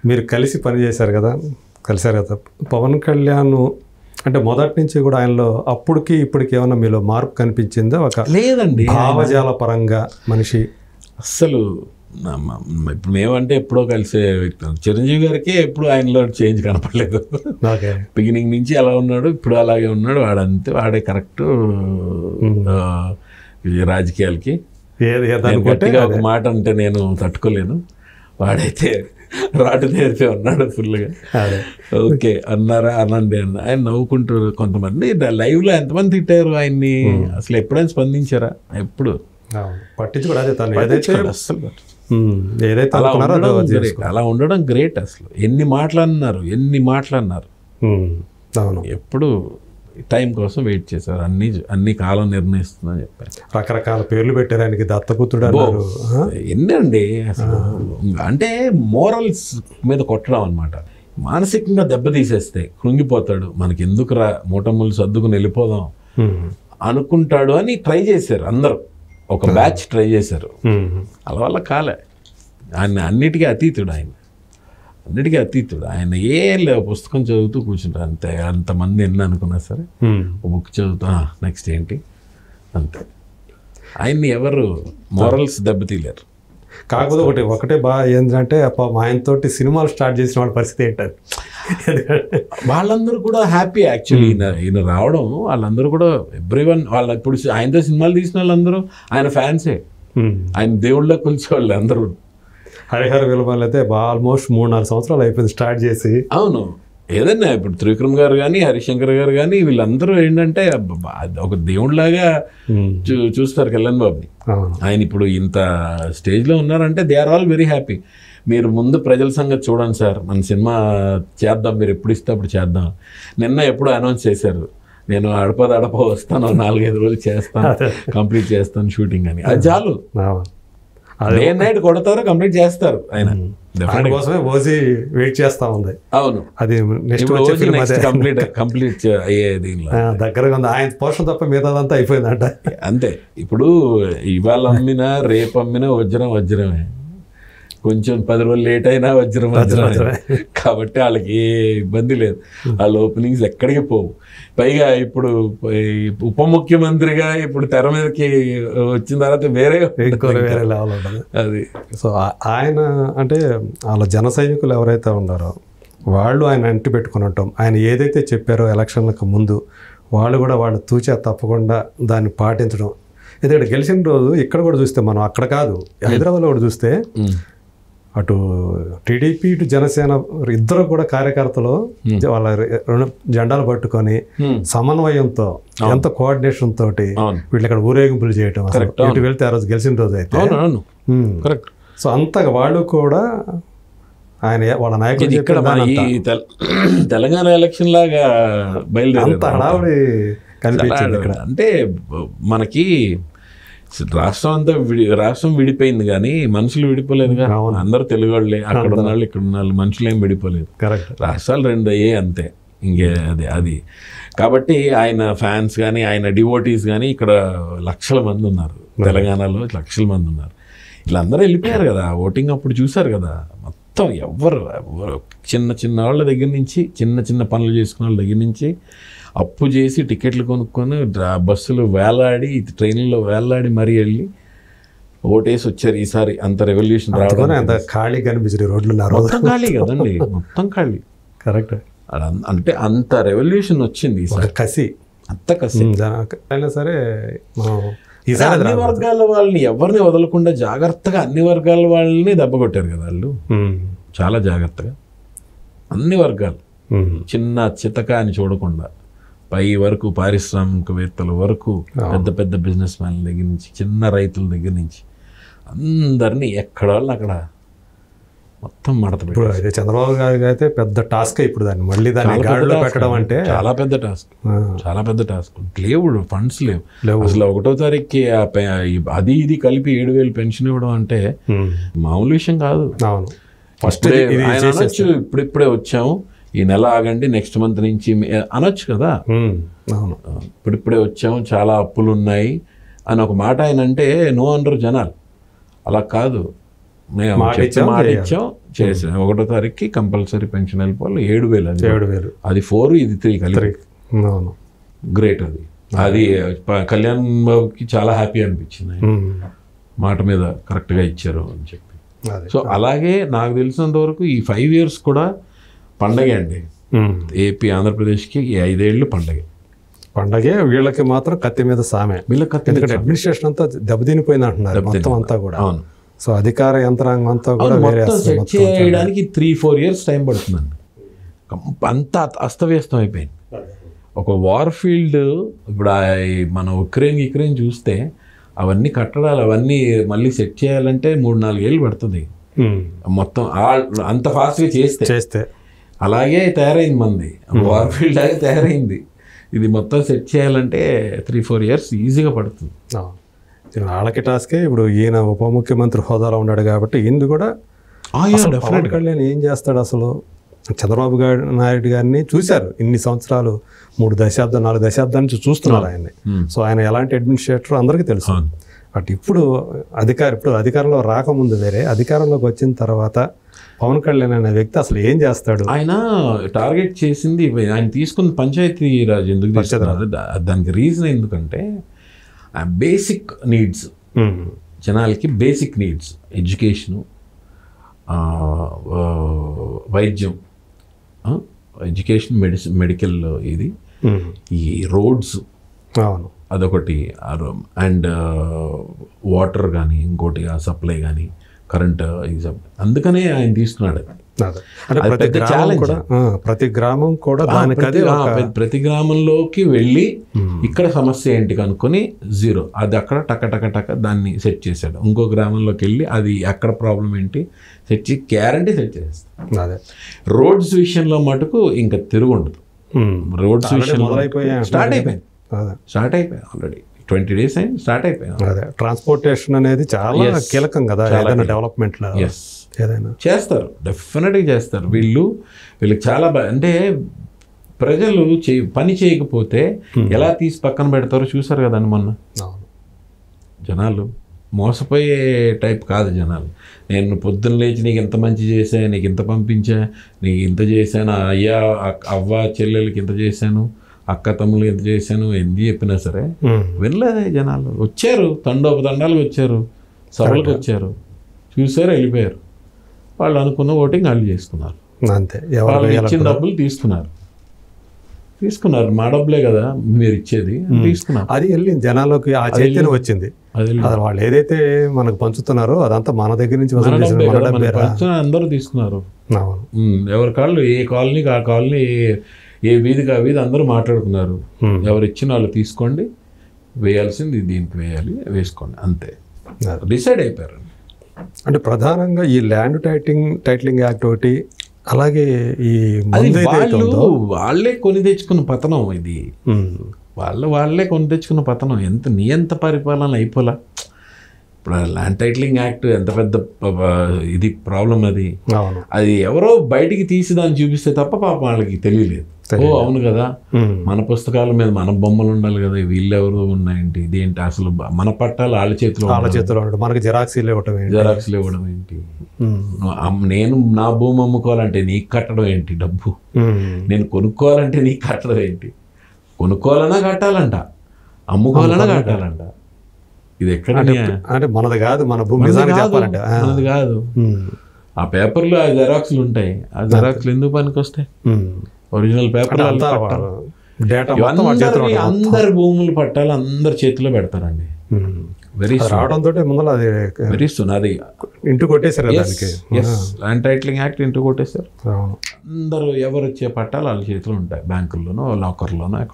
మీరు కలిసి పని చేశారు కదా కలిశారు కదా పవన్ కళ్యాణ్ అంటే మొదటి నుంచి కూడా ఆయనలో అప్పటికి ఇప్పటికి ఏమైనా మీలో మార్పు కనిపించిందా ఒక లేదండి భావజాల పరంగా మనిషి అస్సలు నా- మ- మ- ఇప్పుడు మేమంటే ఎప్పుడో కలిసే వ్యక్తులం చిరంజీవి గారికి ఎప్పుడు ఆయనలో చేంజ్ కనపడలేదు ఓకే బిగినింగ్ నుంచి అలా ఉన్నాడు ఇప్పుడు అలాగే ఉన్నాడు వాడంతే వాడే కరెక్ట్ రాజకీయాలకి ఏది నేను ఏదనుకుంటే గట్టిగా ఒక మాట అంటే నేను తట్టుకోలేను వాడైతే రాటు నేర్పే ఉన్నాడు ఫుల్గా అదే ఓకే అన్నారా అనండి అన్న ఆయన నవ్వుకుంటారు కొంతమంది లైవ్లో ఎంతమంది తిట్టారు ఆయన్ని అసలు ఎప్పుడైనా స్పందించారా ఎప్పుడు అవును. పట్టించుకోడు అదే తను ఏదైతే అస్సలు పట్టించుకోడు. ఉమ్, ఏదైతే అలా అనుకున్నారో అదే ఉండడం అది great. అలా ఉండడం గ్రేట్ అసలు ఎన్ని మాట్లాడినారు ఎన్ని మాట్లాడినారు ఉమ్, అవును ఎప్పుడు టైం కోసం వెయిట్ చేశారు అన్ని అన్ని కాలం నిర్ణయిస్తుందని చెప్పారు రకరకాల పేర్లు పెట్టారు ఆయనకి దత్తపుత్రుడు అన్నారు ఆ? ఎన్ని అండి అసలు అంటే మోరల్స్ మీద కొట్టడం అనమాట మానసికంగా దెబ్బతీసేస్తే కృంగిపోతాడు మనకి ఎందుకురా మూటములు సర్దుకుని వెళ్ళిపోదాం ఉమ్, అనుకుంటాడు అని ట్రై చేశారు అందరూ ఒక బ్యాచ్ ట్రై చేశారు ఉమ్, అలా వల్ల కాలే ఆయన అన్నిటికీ అతీతుడు ఆయన అన్నిటికీ అతీతుడు ఆయన ఏం లేవు పుస్తకం చదువుతూ కూర్చుంటారు అంతే అంతమంది ఎన్ని అనుకున్నా సరే ఉమ్. ఒక బుక్ చదువుతా నెక్స్ట్ ఏంటి అంతే ఆయన్ని ఎవరు మోరల్స్ దెబ్బతీయలేరు కాకపోతే ఒకటి ఒకటే బాగా ఏంటంటే పాపం ఆయనతోటి సినిమాలు స్టార్ట్ చేసిన వాళ్ళ పరిస్థితి ఏంటది ఎందుకంటే వాళ్ళందరూ కూడా హ్యాపీ యాక్చువల్లీ ఈయన ఈయన రావడం వాళ్ళందరూ కూడా ఎవ్రీ వన్ వాళ్ళ ఇప్పుడు ఆయనతో సినిమాలు తీసిన వాళ్ళందరూ ఆయన ఫ్యాన్సే ఉమ్. ఆయన దేవుళ్ళ కొలిచేవాళ్ళు అందరూ హరిహర విలువలు అయితే ఆల్మోస్ట్ మూడు నాలుగు సంవత్సరాలు అయిపోయింది స్టార్ట్ చేసి అవును ఏదన్నా ఇప్పుడు త్రివిక్రమ్ గారు కానీ హరిశంకర్ గారు కానీ వీళ్ళందరూ ఏంటంటే అబ్బబ్బా, అది ఒక దేవుడిలాగా ఉమ్, చూ చూస్తారు కళ్యాణ్ బాబుని అవును ఆయన ఇప్పుడు ఇంత స్టేజ్లో ఉన్నారంటే they are all very happy మీరు ముందు ప్రజల సంగతి చూడండి సార్ మన సినిమా చేద్దాం మీరు ఎప్పుడు ఇస్తే అప్పుడు చేద్దాం నిన్న ఎప్పుడు అనౌన్స్ చేశారు నేను అడపద అడప వస్తాను నాలుగైదు రోజులు చేస్తాను కంప్లీట్ చేస్తాను షూటింగ్ అని అది చాలు అవును అదే డే నైట్ కొడతారు కంప్లీట్ చేస్తారు ఆయన ఆయన కోసమే ఓజీ వెయిట్ చేస్తా ఉంది అవును అది నెక్స్ట్ ఇప్పుడు వచ్చే రోజు ఫిల్మ్ నెక్స్ట్ అదే కంప్లీట్ కంప్లీట్ అయ్యే దీనిలో ఆ, దగ్గరగా ఉంది ఆయన పోర్షన్ తప్ప మిగతాదంతా అయిపోయిందంట అంతే ఇప్పుడు ఇవాళ అమ్మినా రేపు అమ్మినా వజ్రం వజ్రమే కొంచెం పది రోజులు లేట్ అయినా వజ్రం వజ్రమే కాబట్టి వాళ్ళకి ఏ ఇబ్బంది లేదు వాళ్ళ ఓపెనింగ్స్ ఎక్కడికి పోవు పైగా ఇప్పుడు ఈ ఉప ముఖ్యమంత్రిగా ఇప్పుడు తెర మీదకి వచ్చిన తర్వాత వేరే ఇంకో వేరే లెవెల్ ఉంటుంది అది సో ఆ- ఆయన అంటే వాళ్ళ జన సైనికులు ఎవరైతే ఉన్నారో వాళ్ళు ఆయన అంటి పెట్టుకుని ఉంటాం ఆయన ఏదైతే చెప్పారో ఎలక్షన్లకు ముందు వాళ్ళు కూడా వాళ్ళు తూచా తప్పకుండా దాన్ని పాటించడం ఎందుకంటే గెలిచిన రోజు ఇక్కడ కూడా చూస్తే మనం అక్కడ కాదు హైదరాబాద్లో కూడా చూస్తే ఉమ్. అటు టీడీపీ ఇటు జనసేన ఇద్దరు కూడా కార్యకర్తలు వాళ్ళ రెండు జెండాలు పట్టుకొని Hmm. సమన్వయంతో ఎంత కోఆర్డినేషన్ తోటి అవును వీళ్ళు ఇక్కడ ఊరేగింపులు చేయటం అసలు ఇటు వెళ్తే ఆ రోజు గెలిచిన రోజు అయితే అవును అవును Hmm. కరెక్ట్ సో అంతగా వాళ్ళు కూడా ఆయన ఏ- వాళ్ళ నాయకుడు ఇది ఇక్కడ మన ఈ తెల- తెలంగాణ ఎలక్షన్ లాగా బయలుదేరారు అంత హడావుడి కనిపించింది ఇక్కడ అంటే మనకి రాష్ట్రం అంతా విడి రాష్ట్రం విడిపోయింది కానీ మనుషులు విడిపోలేదుగా అందరూ తెలుగు వాళ్ళే అక్కడ ఉన్న వాళ్ళు ఇక్కడ ఉన్న వాళ్ళు మనుషులు ఏం విడిపోలేదు కరెక్ట్ రాష్ట్రాలు రెండు అయ్యే అంతే ఇంకే అది అది కాబట్టి ఆయన ఫ్యాన్స్ కానీ ఆయన డివోటీస్ కానీ ఇక్కడ లక్షల మంది ఉన్నారు తెలంగాణలో లక్షల మంది ఉన్నారు వీళ్ళందరూ వెళ్ళిపోయారు కదా ఓటింగ్ అప్పుడు చూశారు కదా మొత్తం ఎవ్వరు ఎవ్వరు చిన్న చిన్న వాళ్ళ దగ్గర నుంచి చిన్న చిన్న పనులు చేసుకున్న వాళ్ళ దగ్గర నుంచి అప్పు చేసి టికెట్లు కొనుక్కొని డ్రా- బస్సులు వేలాడి ట్రైన్లో వేలాడి మరీ వెళ్ళి ఓటేసి వచ్చారు ఈసారి అంత రెవల్యూషన్ రావడం అందుకని అంత ఖాళీ కనిపించింది రోడ్లు ఉన్నారు మొత్తం ఖాళీ కదండి మొత్తం ఖాళీ కరెక్ట్ అది అన్- అంటే అంత రెవల్యూషన్ వచ్చింది ఈసారి ఒక కసి అంత కసి ఉమ్, జన- అయినా సరే మనం ఈసారి అది అన్ని రాదు. వర్గాల వాళ్ళని ఎవరిని వదలకుండా జాగ్రత్తగా అన్ని వర్గాల వాళ్ళని దెబ్బ కొట్టారు కదా వాళ్ళు ఉమ్, చాలా జాగ్రత్తగా అన్ని వర్గాలు ఉమ్, చిన్న చితక అని చూడకుండా పై వరకు పారిశ్రామికవేత్తల వరకు పెద్ద పెద్ద బిజినెస్ మ్యాన్ల దగ్గర నుంచి చిన్న రైతుల దగ్గర నుంచి అందరినీ ఎక్కడ వాళ్ళు అక్కడ మొత్తం మడత పెట్టారు. ఇప్పుడు అయితే చంద్రబాబు గారికి అయితే పెద్ద టాస్క్ ఇప్పుడు దాన్ని మళ్ళీ దాన్ని చాలా పెద్ద గాడిలో task పెట్టడం అంటే చాలా పెద్ద టాస్క్ ఆ, చాలా పెద్ద టాస్క్ లేవు ఫండ్స్ లేవు లేవు. అసలు ఒకటో తారీఖుకి ఆ పె- ఈ- అది ఇది కలిపి ఏడు వేలు పెన్షన్ ఇవ్వడం అంటే ఉమ్, మామూలు విషయం కాదు అవును ఫస్ట్ ఇప్పుడే ఇది ఆయన అనొచ్చు ఇప్పుడిప్పుడే వచ్చాము ఈ నెల ఆగండి నెక్స్ట్ మంత్ నుంచి మీ- అనొచ్చు కదా ఉమ్, అవును ఇప్పుడిప్పుడే వచ్చాము చాలా అప్పులు ఉన్నాయి అని ఒక మాట ఆయన అంటే నో అనరు జనాలు అలా కాదు మేము మాట చెప్తే ఇచ్చాం, మాట చేయాలి. ఇచ్చాం చేసాం ఒకటో తారీఖుకి కంపల్సరీ పెన్షన్ వెళ్ళిపోవాలి ఏడు వేలు అది ఏడు వేలు అది ఫోర్ ఇది త్రీ కలిపి అవును గ్రేట్ అది అది ప- కళ్యాణ్ బాబుకి చాలా హ్యాపీ అనిపించింది ఆయన. ఉమ్. మాట మీద కరెక్ట్గా ఇచ్చారు అని చెప్పి అదే సో అలాగే నాకు తెలిసినంత వరకు ఈ ఫైవ్ ఇయర్స్ కూడా పండగే అండి ఉమ్. ఏపీ ఆంధ్రప్రదేశ్కి ఈ ఐదేళ్ళు పండగే పండగే వీళ్ళకి మాత్రం కత్తి మీద సామే వీళ్ళ కత్తి ఎందుకంటే అడ్మినిస్ట్రేషన్ అంతా దెబ్బతినిపోయింది అంటున్నారు మొత్తం అంతా కూడా అవును సో అధికార యంత్రాంగం అంతా కూడా అవును, వేరే మొత్తం సెట్ మొత్తం చేయడానికి త్రీ ఫోర్ ఇయర్స్ టైం పడుతుందండి కంప- అంతా అస్తవ్యస్తం అయిపోయింది ఒక వార్ ఫీల్డ్ ఇప్పుడు ఆ ఈ మన ఉక్రెయిన్ యుక్రెయిన్ చూస్తే అవన్నీ కట్టడాలు అవన్నీ మళ్ళీ సెట్ చేయాలంటే మూడు నాలుగేళ్ళు పడుతుంది ఉమ్. మొత్తం ఆ- అంత ఫాస్ట్గా చేస్తే చేస్తే అలాగే తయారైంది మంది వార్ ఫీల్డ్ లాగే తయారైంది ఇది మొత్తం సెట్ చేయాలంటే త్రీ ఫోర్ ఇయర్స్ ఈజీగా పడుతుంది అవును. ఇది వాళ్ళకి టాస్కే ఇప్పుడు ఈయన ఉప ముఖ్యమంత్రి హోదాలో ఉన్నాడు కాబట్టి ఈయన కూడా అసలు పవన్ కళ్యాణ్ ఏం చేస్తాడు అసలు చంద్రబాబు గారి నాయుడు గారిని చూశారు ఇన్ని సంవత్సరాలు మూడు దశాబ్దం నాలుగు దశాబ్దాల నుంచి చూస్తున్నారు ఆయన్ని సో ఆయన ఎలాంటి అడ్మినిస్ట్రేటర్ అందరికీ తెలుసు అవును. బట్ ఇప్పుడు అధికార ఇప్పుడు అధికారంలో రాకముందు వేరే అధికారంలోకి వచ్చిన తర్వాత పవన్ కళ్యాణ్ అనే వ్యక్తి అసలు ఏం చేస్తాడు ఆయన టార్గెట్ చేసింది ఇవి- ఆయన తీసుకున్న పంచాయతీ రాజ్ ఎందుకు తీసుకున్నారు దా- దానికి రీజన్ ఎందుకంటే బేసిక్ నీడ్స్ ఉమ్. జనాలకి బేసిక్ నీడ్స్ ఎడ్యుకేషను వైద్యం ఎడ్యుకేషన్ మెడిసిన్ మెడికల్ ఇది ఉమ్. ఈ రోడ్స్ అవును అదొకటి అండ్ వాటర్ కానీ ఇంకోటి సప్లై కానీ కరెంట్ అందుకనే ఆయన తీసుకున్నాడు అది. అదే అంటే అది ప్రతి పెద్ద గ్రామం challenge. కూడా ఆ, ప్రతి గ్రామం కూడా దానికి ప్రతి అదే ఆ, ఒక ప్రతి- ప్రతి గ్రామంలోకి వెళ్ళి ఇక్కడ సమస్య ఏంటి కనుక్కొని జీరో అది అక్కడ టక టక టక దాన్ని సెట్ చేశాడు ఇంకో గ్రామంలోకి వెళ్ళి అది అక్కడ ప్రాబ్లం ఏంటి సెట్ చేసి గ్యారంటీ సెట్ చేస్తాడు అదే రోడ్స్ విషయంలో మటుకు ఇంకా తిరుగు ఉండదు ఉమ్. రోడ్స్ Already విషయంలో మొదలైపోయాయి స్టార్ట్ అయిపోయింది అదే స్టార్ట్ అయిపోయింది ఆల్రెడీ ట్వంటీ డేస్ అయింది స్టార్ట్ అయిపోయింది అదే ట్రాన్స్పోర్టేషన్ అనేది చాలా Yes. కీలకం కదా ఏదైనా డెవలప్మెంట్ లో ఎస్ ఏదైనా చేస్తారు డెఫినెట్గా చేస్తారు వీళ్ళు వీళ్ళకి చాలా బా అంటే ప్రజలు చే పని చేయకపోతే ఎలా తీసి పక్కన పెడతారో చూసారు కదండి మొన్న అవును జనాలు మోసపోయే టైప్ కాదు జనాలు నేను పొద్దున్న లేచి నీకు ఇంత మంచి చేశా నీకు ఇంత పంపించా నీకు ఇంత చేశాను అయ్యా అక్- అవ్వ చెల్లెలకి ఇంత చేశాను అక్క తమ్ముళ్ళు ఇంత చేశాను ఎందు చెప్పినా సరే ఉమ్. వినలేదే జనాలు వచ్చారు తండోపతండాలకు వచ్చారు సభలకు వచ్చారు చూసారు వెళ్ళిపోయారు వాళ్ళు అనుకున్న ఓటింగ్ వాళ్ళు చేసుకున్నారు అంతే ఎవరు వాళ్ళు వేయాలి ఇచ్చిన డబ్బులు తీసుకున్నారు తీసుకున్నారు మా డబ్బులే కదా మీరు ఇచ్చేది అని తీసుకున్నారు అది వెళ్ళి జనాల్లోకి ఆ చైతన్యం వచ్చింది అది అది వాళ్ళు ఏదైతే మనకు పంచుతున్నారో అదంతా మన దగ్గర నుంచి మన వసూలు చేసిన డబ్బే మన కదా, మన డబ్బేరా పంచిన అందరూ తీసుకున్నారు అవును ఉమ్, ఎవరి కాళ్ళు ఏ కాలనీకి ఆ కాలనీ ఏ- ఏ వీధికి ఆ వీధి అందరూ మాట్లాడుకున్నారు ఉమ్. ఎవరు ఇచ్చిన వాళ్ళు తీసుకోండి వేయాల్సింది దీనికి వేయాలి వేసుకోండి అంతే అదే. డిసైడ్ అయిపోయారు అంటే ప్రధానంగా ఈ ల్యాండ్ టైటింగ్ టైటిలింగ్ యాక్ట్ ఒకటి అలాగే ఈ అది మందు ఏదైతే వాళ్ళు ఉందో వాళ్ళే కొని తెచ్చుకున్న పతనం ఇది ఉమ్. వాళ్ళు వాళ్ళే కొని తెచ్చుకున్న పతనం ఎంత నియంత పరిపాలన అయిపోలా ఇప్పుడు ల్యాండ్ టైటిలింగ్ యాక్ట్ ఎంత పెద్ద ప- ప- ఇది ప్రాబ్లం అది అవును అది ఎవరో బయటికి తీసి దాన్ని చూపిస్తే తప్ప పాపం వాళ్ళకి తెలియలేదు ఓ అవును కదా ఉమ్. మన పుస్తకాల మీద మన బొమ్మలు ఉండాలి కదా వీళ్ళెవరు ఉన్నాయంటి ఇదేంటి అసలు బ- మన పట్టాలు వాళ్ళ చేతిలో వాళ్ళ చేతిలో ఉండదు మనకి జిరాక్సీలు ఇవ్వటం ఏంటి జెరాక్స్లు ఇవ్వడం ఏంటి ఉమ్. నువ్వు అమ్- నేను నా భూమి అమ్ముకోవాలంటే నీకు కట్టడం ఏంటి డబ్బు ఉమ్. నేను కొనుక్కోవాలంటే నీకు కట్టడం ఏంటి కొనుక్కోవాలన్నా కట్టాలంట అమ్ముకోవాలన్నా కట్టాలంట ఇది ఎక్కడ న్యాయం? అంటే మనది కాదు మన భూమి మనది నిజానికి కాదు, చెప్పాలంటే ఆ. మనది కాదు ఉమ్. ఆ పేపర్లో ఆ జెరాక్స్లు ఉంటాయి ఆ జెరాక్స్లు ఎందుకు పనికి వస్తాయి ఉమ్. ఒరిజినల్ పేపర్ అంతా డేటా మొత్తం వాళ్ళ చేతిలో అందరి ఉంటుంది. అందరి భూములు పట్టాలు అందరి చేతిలో పెడతారండి ఉమ్. వెరీ అది రావడంతో ముందర అది వెరీ సూన్ అది ఇంటి కొట్టేశారు కదా దానికి ల్యాండ్ టైటిలింగ్ యాక్ట్ ఇంటూ కొట్టేస్తారు అవును అందరూ ఎవరు వచ్చే పట్టాలు వాళ్ళ చేతిలో ఉంటాయి బ్యాంకుల్లోనో లాకర్లోనో ఎక్కడ